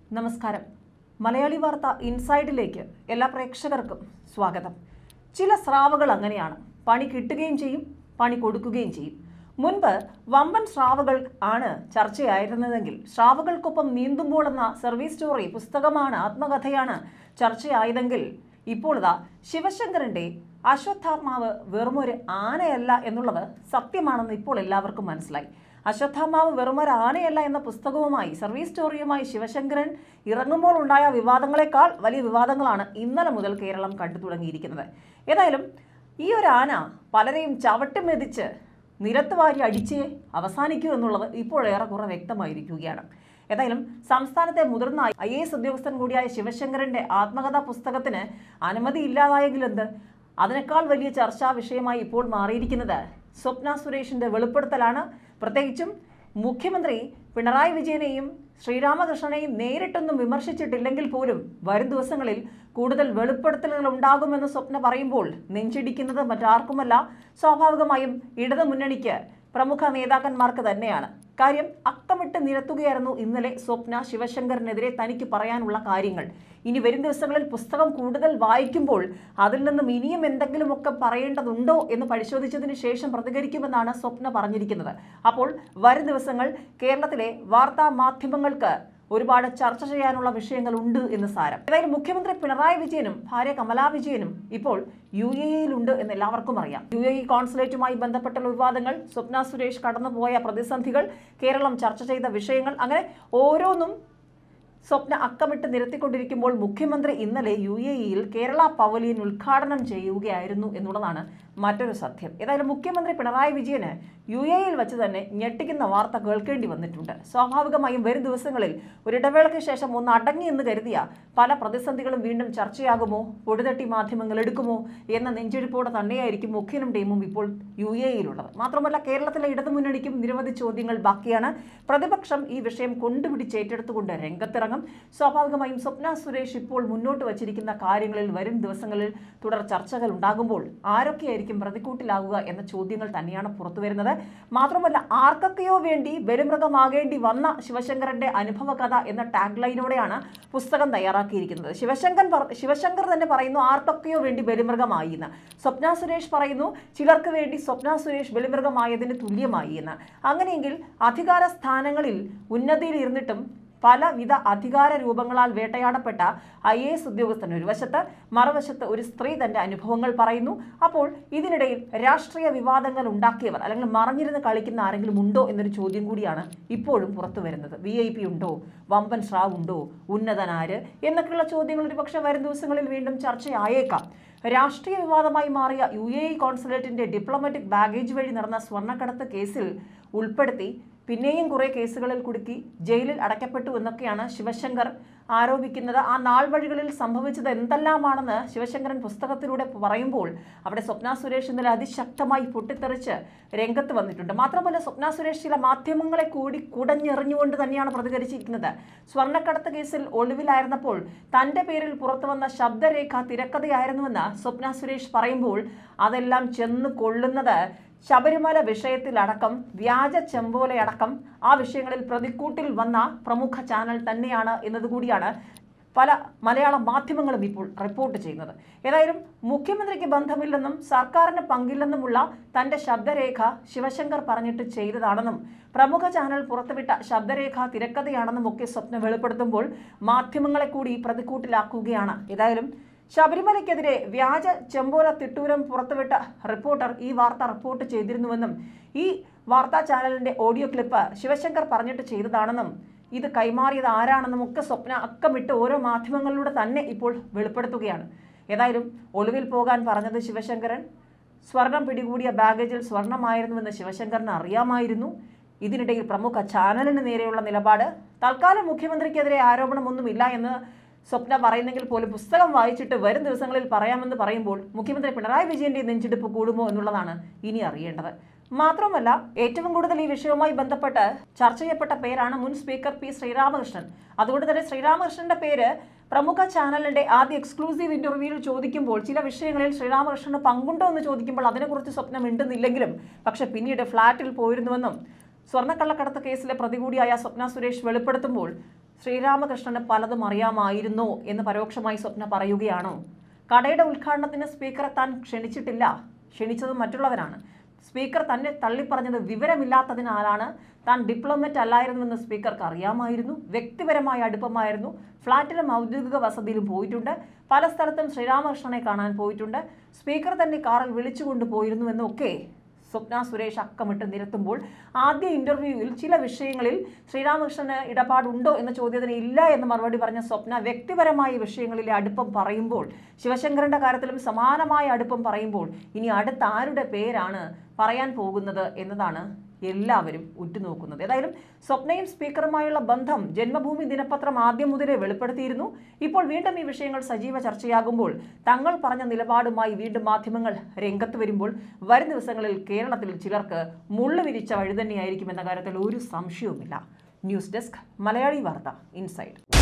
നമസ്കാരം മലയാളി വാർത്ത ഇൻസൈഡിലേക്ക് എല്ലാ പ്രേക്ഷകർക്കും സ്വാഗതം ചില സ്രാവുകൾ അങ്ങനെയാണ് പണി കിട്ടുകയും ചെയ്യും പണി കൊടുക്കുകയും ചെയ്യും മുൻപ് വമ്പൻ സ്രാവുകൾ ആണ് ചർച്ചയായിരുന്നതെങ്കിൽ സ്രാവുകൾക്കൊപ്പം നീന്തുമ്പോൾ എന്ന സർവീസ് സ്റ്റോറി പുസ്തകമാണ് ആത്മകഥയാണ് ചർച്ചയായതെങ്കിൽ ഇപ്പോൾ ഇതാ ശിവശങ്കറിന്റെ അശ്വത്ഥാത്മാവ് വെറുമൊരു ആനയല്ല എന്നുള്ളത് സത്യമാണെന്ന് ഇപ്പോൾ എല്ലാവർക്കും മനസ്സിലായി അശ്വത്ഥാമാവ് വെറുമൊരു ആനയല്ല എന്ന പുസ്തകവുമായി സർവീസ് സ്റ്റോറിയുമായി ശിവശങ്കരൻ ഇറങ്ങുമ്പോൾ ഉണ്ടായ വിവാദങ്ങളെക്കാൾ വലിയ വിവാദങ്ങളാണ് ഇന്നലെ മുതൽ കേരളം കണ്ടു തുടങ്ങിയിരിക്കുന്നത് ഏതായാലും ഈ ഒരു ആന പലരെയും ചവിട്ടി മെതിച്ച് നിരത്ത് വാരി അടിച്ചേ അവസാനിക്കൂ എന്നുള്ളത് ഇപ്പോൾ ഏറെക്കുറെ വ്യക്തമായിരിക്കുകയാണ് ഏതായാലും സംസ്ഥാനത്തെ മുതിർന്ന ഐ എ എസ് ഉദ്യോഗസ്ഥൻ കൂടിയായ ശിവശങ്കരന്റെ ആത്മകഥാ പുസ്തകത്തിന് അനുമതി ഇല്ലാതായെങ്കിൽ എന്ത് അതിനേക്കാൾ വലിയ ചർച്ചാ വിഷയമായി ഇപ്പോൾ മാറിയിരിക്കുന്നത് സ്വപ്ന സുരേഷിന്റെ വെളിപ്പെടുത്തലാണ് പ്രത്യേകിച്ചും മുഖ്യമന്ത്രി പിണറായി വിജയനെയും ശ്രീരാമകൃഷ്ണനെയും നേരിട്ടൊന്നും വിമർശിച്ചിട്ടില്ലെങ്കിൽ പോലും വരും ദിവസങ്ങളിൽ കൂടുതൽ വെളിപ്പെടുത്തലുകൾ ഉണ്ടാകുമെന്ന് സ്വപ്ന പറയുമ്പോൾ നെഞ്ചിടിക്കുന്നത് മറ്റാർക്കുമല്ല സ്വാഭാവികമായും ഇടതു മുന്നണിക്ക് പ്രമുഖ നേതാക്കന്മാർക്ക് തന്നെയാണ് കാര്യം അക്കമിട്ട് നിരത്തുകയായിരുന്നു ഇന്നലെ സ്വപ്ന ശിവശങ്കറിനെതിരെ തനിക്ക് പറയാനുള്ള കാര്യങ്ങൾ ഇനി വരും ദിവസങ്ങളിൽ പുസ്തകം കൂടുതൽ വായിക്കുമ്പോൾ അതിൽ നിന്നും ഇനിയും എന്തെങ്കിലുമൊക്കെ പറയേണ്ടതുണ്ടോ എന്ന് പരിശോധിച്ചതിന് ശേഷം പ്രതികരിക്കുമെന്നാണ് സ്വപ്ന പറഞ്ഞിരിക്കുന്നത് അപ്പോൾ വരും ദിവസങ്ങൾ കേരളത്തിലെ വാർത്താ മാധ്യമങ്ങൾക്ക് ഒരുപാട് ചർച്ച ചെയ്യാനുള്ള വിഷയങ്ങൾ ഉണ്ട് എന്ന് സാരം ഏതായാലും മുഖ്യമന്ത്രി പിണറായി വിജയനും ഭാര്യ കമലാ വിജയനും ഇപ്പോൾ യു എ ഇയിലുണ്ട് എന്ന് എല്ലാവർക്കും അറിയാം യു എ ഇ കോൺസുലേറ്റുമായി ബന്ധപ്പെട്ടുള്ള വിവാദങ്ങൾ സ്വപ്ന സുരേഷ് കടന്നുപോയ പ്രതിസന്ധികൾ കേരളം ചർച്ച ചെയ്ത വിഷയങ്ങൾ അങ്ങനെ ഓരോന്നും സ്വപ്ന അക്കമിട്ട് നിരത്തിക്കൊണ്ടിരിക്കുമ്പോൾ മുഖ്യമന്ത്രി ഇന്നലെ യു എ ഇയിൽ കേരള പവലിയൻ ഉദ്ഘാടനം ചെയ്യുകയായിരുന്നു എന്നുള്ളതാണ് മറ്റൊരു സത്യം ഏതായാലും മുഖ്യമന്ത്രി പിണറായി വിജയന് യു എ ഇയിൽ വെച്ച് തന്നെ ഞെട്ടിക്കുന്ന വാർത്ത കേൾക്കേണ്ടി വന്നിട്ടുണ്ട് സ്വാഭാവികമായും വരും ദിവസങ്ങളിൽ ഒരിടവേളയ്ക്ക് ശേഷം ഒന്ന് അടങ്ങി എന്ന് കരുതിയ പല പ്രതിസന്ധികളും വീണ്ടും ചർച്ചയാകുമോ പൊടിതട്ടി മാധ്യമങ്ങൾ എടുക്കുമോ എന്ന നെഞ്ചെടുപ്പോടെ തന്നെയായിരിക്കും മുഖ്യനും ടീമും ഇപ്പോൾ യു എ ഇയിലുള്ളത് മാത്രമല്ല കേരളത്തിലെ ഇടതുമുന്നണിക്കും നിരവധി ചോദ്യങ്ങൾ ബാക്കിയാണ് പ്രതിപക്ഷം ഈ വിഷയം കൊണ്ടുപിടിച്ച് ഏറ്റെടുത്തുകൊണ്ട് രംഗത്തിറങ്ങും സ്വാഭാവികമായും സ്വപ്ന സുരേഷ് ഇപ്പോൾ മുന്നോട്ട് വച്ചിരിക്കുന്ന കാര്യങ്ങളിൽ വരും ദിവസങ്ങളിൽ തുടർ ചർച്ചകൾ ഉണ്ടാകുമ്പോൾ ആരൊക്കെയായിരിക്കും പ്രതിക്കൂട്ടിലാകുക എന്ന ചോദ്യങ്ങൾ തന്നെയാണ് പുറത്തു വരുന്നത് മാത്രമല്ല ആർക്കൊക്കെയോ വേണ്ടി ബലിമൃഗമാകേണ്ടി വന്ന ശിവശങ്കരന്റെ അനുഭവ കഥ എന്ന ടാഗ് ലൈനോടെയാണ് പുസ്തകം തയ്യാറാക്കിയിരിക്കുന്നത് ശിവശങ്കർ പറ- ശിവശങ്കർ തന്നെ പറയുന്നു ആർക്കൊക്കെയോ വേണ്ടി ബലിമൃഗമായി എന്ന് സ്വപ്ന സുരേഷ് പറയുന്നു ചിലർക്ക് വേണ്ടി സ്വപ്ന സുരേഷ് ബലിമൃഗമായതിന് തുല്യമായി എന്ന് അങ്ങനെയെങ്കിൽ അധികാര സ്ഥാനങ്ങളിൽ ഉന്നതിയിൽ ഇരുന്നിട്ടും പലവിധ അധികാര രൂപങ്ങളാൽ വേട്ടയാടപ്പെട്ട ഐ എ എസ് ഉദ്യോഗസ്ഥൻ ഒരു വശത്ത് മറുവശത്ത് ഒരു സ്ത്രീ തന്റെ അനുഭവങ്ങൾ പറയുന്നു അപ്പോൾ ഇതിനിടയിൽ രാഷ്ട്രീയ വിവാദങ്ങൾ ഉണ്ടാക്കിയവർ അല്ലെങ്കിൽ മറഞ്ഞിരുന്ന് കളിക്കുന്ന ആരെങ്കിലും ഉണ്ടോ എന്നൊരു ചോദ്യം കൂടിയാണ് ഇപ്പോഴും പുറത്തു വരുന്നത് വി ഐ പി ഉണ്ടോ വമ്പൻ സ്രാവ് ഉണ്ടോ ഉന്നതനാര് എന്നൊക്കെയുള്ള ചോദ്യങ്ങൾ ഒരുപക്ഷെ വരും ദിവസങ്ങളിൽ വീണ്ടും ചർച്ചയായേക്കാം രാഷ്ട്രീയ വിവാദമായി മാറിയ യു എ ഇ കോൺസുലേറ്റിന്റെ ഡിപ്ലോമാറ്റിക് ബാഗേജ് വഴി നടന്ന സ്വർണ്ണക്കടത്ത് കേസിൽ ഉൾപ്പെടുത്തി പിന്നെയും കുറേ കേസുകളിൽ കുടുക്കി ജയിലിൽ അടയ്ക്കപ്പെട്ടു എന്നൊക്കെയാണ് ശിവശങ്കർ ആരോപിക്കുന്നത് ആ നാൾ വഴികളിൽ സംഭവിച്ചത് എന്തെല്ലാമാണെന്ന് ശിവശങ്കരൻ പുസ്തകത്തിലൂടെ പറയുമ്പോൾ അവിടെ സ്വപ്ന സുരേഷ് ഇന്നലെ അതിശക്തമായി പൊട്ടിത്തെറിച്ച് രംഗത്ത് വന്നിട്ടുണ്ട് മാത്രമല്ല സ്വപ്ന സുരേഷ് ചില മാധ്യമങ്ങളെ കൂടി കുടഞ്ഞെറിഞ്ഞുകൊണ്ട് തന്നെയാണ് പ്രതികരിച്ചിരിക്കുന്നത് സ്വർണ്ണക്കടത്ത് കേസിൽ ഒളിവിലായിരുന്നപ്പോൾ തന്റെ പേരിൽ പുറത്തു വന്ന ശബ്ദരേഖ തിരക്കഥയായിരുന്നുവെന്ന് സ്വപ്ന സുരേഷ് പറയുമ്പോൾ അതെല്ലാം ചെന്ന് കൊള്ളുന്നത് ശബരിമല വിഷയത്തിലടക്കം വ്യാജ ചെമ്പോലയടക്കം ആ വിഷയങ്ങളിൽ പ്രതിക്കൂട്ടിൽ വന്ന പ്രമുഖ ചാനൽ തന്നെയാണ് എന്നതുകൂടിയാണ് പല മലയാള മാധ്യമങ്ങളും ഇപ്പോൾ റിപ്പോർട്ട് ചെയ്യുന്നത് ഏതായാലും മുഖ്യമന്ത്രിക്ക് ബന്ധമില്ലെന്നും സർക്കാരിന് പങ്കില്ലെന്നുമുള്ള തന്റെ ശബ്ദരേഖ ശിവശങ്കർ പറഞ്ഞിട്ട് ചെയ്തതാണെന്നും പ്രമുഖ ചാനൽ പുറത്തുവിട്ട ശബ്ദരേഖ തിരക്കഥയാണെന്നും ഒക്കെ സ്വപ്നം വെളിപ്പെടുത്തുമ്പോൾ മാധ്യമങ്ങളെ കൂടി പ്രതിക്കൂട്ടിലാക്കുകയാണ് ഏതായാലും ശബരിമലയ്ക്കെതിരെ വ്യാജ ചെമ്പോല തിട്ടൂരം പുറത്തുവിട്ട റിപ്പോർട്ടർ ഈ വാർത്ത റിപ്പോർട്ട് ചെയ്തിരുന്നുവെന്നും ഈ വാർത്താ ചാനലിന്റെ ഓഡിയോ ക്ലിപ്പ് ശിവശങ്കർ പറഞ്ഞിട്ട് ചെയ്തതാണെന്നും ഇത് കൈമാറിയത് ആരാണെന്നും ഒക്കെ സ്വപ്ന അക്കമിട്ട് ഓരോ മാധ്യമങ്ങളിലൂടെ തന്നെ ഇപ്പോൾ വെളിപ്പെടുത്തുകയാണ് ഏതായാലും ഒളിവിൽ പോകാൻ പറഞ്ഞത് ശിവശങ്കരൻ സ്വർണം പിടികൂടിയ ബാഗേജിൽ സ്വർണമായിരുന്നുവെന്ന് ശിവശങ്കറിന് അറിയാമായിരുന്നു ഇതിനിടയിൽ പ്രമുഖ ചാനലിന് നേരെയുള്ള നിലപാട് തൽക്കാലം മുഖ്യമന്ത്രിക്കെതിരെ ആരോപണമൊന്നുമില്ല എന്ന് സ്വപ്ന പറയുന്നെങ്കിൽ പോലും പുസ്തകം വായിച്ചിട്ട് വരും ദിവസങ്ങളിൽ പറയാമെന്ന് പറയുമ്പോൾ മുഖ്യമന്ത്രി പിണറായി വിജയന്റെ നെഞ്ചെടുപ്പ് കൂടുമോ എന്നുള്ളതാണ് ഇനി അറിയേണ്ടത് മാത്രമല്ല ഏറ്റവും കൂടുതൽ ഈ വിഷയവുമായി ബന്ധപ്പെട്ട് ചർച്ച ചെയ്യപ്പെട്ട പേരാണ് മുൻ സ്പീക്കർ പി ശ്രീരാമകൃഷ്ണൻ അതുകൊണ്ട് തന്നെ ശ്രീരാമകൃഷ്ണന്റെ പേര് പ്രമുഖ ചാനലിന്റെ ആദ്യ എക്സ്ക്ലൂസീവ് ഇന്റർവ്യൂവിൽ ചോദിക്കുമ്പോൾ ചില വിഷയങ്ങളിൽ ശ്രീരാമകൃഷ്ണന് പങ്കുണ്ടോ എന്ന് ചോദിക്കുമ്പോൾ അതിനെക്കുറിച്ച് സ്വപ്നം മിണ്ടുന്നില്ലെങ്കിലും പക്ഷെ പിന്നീട് ഫ്ളാറ്റിൽ പോയിരുന്നുവെന്നും സ്വർണ്ണക്കള്ളക്കടത്ത് കേസിലെ പ്രതി കൂടിയായ സ്വപ്ന സുരേഷ് വെളിപ്പെടുത്തുമ്പോൾ ശ്രീരാമകൃഷ്ണന് പലതും അറിയാമായിരുന്നോ എന്ന് പരോക്ഷമായി സ്വപ്ന പറയുകയാണോ കടയുടെ ഉദ്ഘാടനത്തിന് സ്പീക്കറെ താൻ ക്ഷണിച്ചിട്ടില്ല ക്ഷണിച്ചത് മറ്റുള്ളവരാണ് സ്പീക്കർ തന്നെ തള്ളിപ്പറഞ്ഞത് വിവരമില്ലാത്തതിനാലാണ് താൻ ഡിപ്ലോമറ്റ് അല്ലായിരുന്നുവെന്ന് സ്പീക്കർക്ക് അറിയാമായിരുന്നു വ്യക്തിപരമായ അടുപ്പമായിരുന്നു ഫ്ളാറ്റിലും ഔദ്യോഗിക വസതിയിലും പോയിട്ടുണ്ട് പല സ്ഥലത്തും ശ്രീരാമകൃഷ്ണനെ കാണാൻ പോയിട്ടുണ്ട് സ്പീക്കർ തന്നെ കാറിൽ വിളിച്ചുകൊണ്ട് പോയിരുന്നുവെന്നൊക്കെ സ്വപ്ന സുരേഷ് അക്കമിട്ട് നിരത്തുമ്പോൾ ആദ്യ ഇന്റർവ്യൂവിൽ ചില വിഷയങ്ങളിൽ ശ്രീരാമകൃഷ്ണന് ഇടപാടുണ്ടോ എന്ന ചോദ്യത്തിന് ഇല്ല എന്ന് മറുപടി പറഞ്ഞ സ്വപ്ന വ്യക്തിപരമായ വിഷയങ്ങളിലെ അടുപ്പം പറയുമ്പോൾ ശിവശങ്കരന്റെ കാര്യത്തിലും സമാനമായ അടുപ്പം പറയുമ്പോൾ ഇനി അടുത്ത ആരുടെ പേരാണ് പറയാൻ പോകുന്നത് എന്നതാണ് എല്ലാവരും ഉറ്റുനോക്കുന്നത് ഏതായാലും സ്വപ്നയും സ്പീക്കറുമായുള്ള ബന്ധം ജന്മഭൂമി ദിനപത്രം ആദ്യം മുതലേ വെളിപ്പെടുത്തിയിരുന്നു ഇപ്പോൾ വീണ്ടും ഈ വിഷയങ്ങൾ സജീവ ചർച്ചയാകുമ്പോൾ തങ്ങൾ പറഞ്ഞ നിലപാടുമായി വീണ്ടും മാധ്യമങ്ങൾ രംഗത്ത് വരുമ്പോൾ വരും ദിവസങ്ങളിൽ കേരളത്തിൽ ചിലർക്ക് മുള്ളു വിരിച്ച വഴി തന്നെയായിരിക്കും എന്ന കാര്യത്തിൽ ഒരു സംശയവുമില്ല ന്യൂസ് ഡെസ്ക് മലയാളി വാർത്ത ഇൻസൈഡ്